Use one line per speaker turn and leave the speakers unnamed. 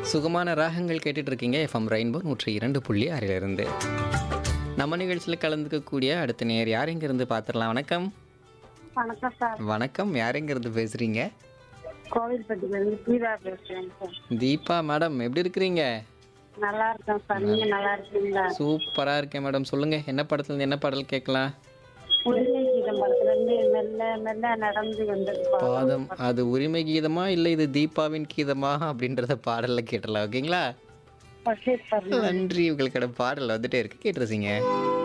சுகமான ராகங்கள் கேட்டுட்டு இருக்கீங்க எஃப்எம் ரெயின்போ நூற்றி இரண்டு புள்ளி ஆறிலிருந்து நம்ம நிகழ்ச்சியில் கலந்துக்கக்கூடிய அடுத்த நேர் யார் இருந்து பார்த்துடலாம் வணக்கம்
வணக்கம் சார்
வணக்கம் யார் இருந்து பேசுறீங்க
கோவில்பட்டியிலிருந்து கீதா பேசுறேன் சார்
தீபா மேடம் எப்படி இருக்கிறீங்க
நல்லா இருக்கேன் சார் நீங்க நல்லா இருக்கீங்களா
சூப்பரா இருக்கேன் மேடம் சொல்லுங்க என்ன படத்துல இருந்து என்ன பாடல் கேட்கலாம்
உரிமை கீதம் படத்துல இருந்து மெல்ல மெல்ல நடந்து வந்தது
பாதம் அது உரிமை கீதமா இல்லை இது தீபாவின் கீதமா அப்படின்றத பாடல்ல கேட்டலாம் ஓகேங்களா
சார்
நன்றி உங்களுக்கான பாடல் வந்துட்டே இருக்கு கேட்டுருச்சிங்க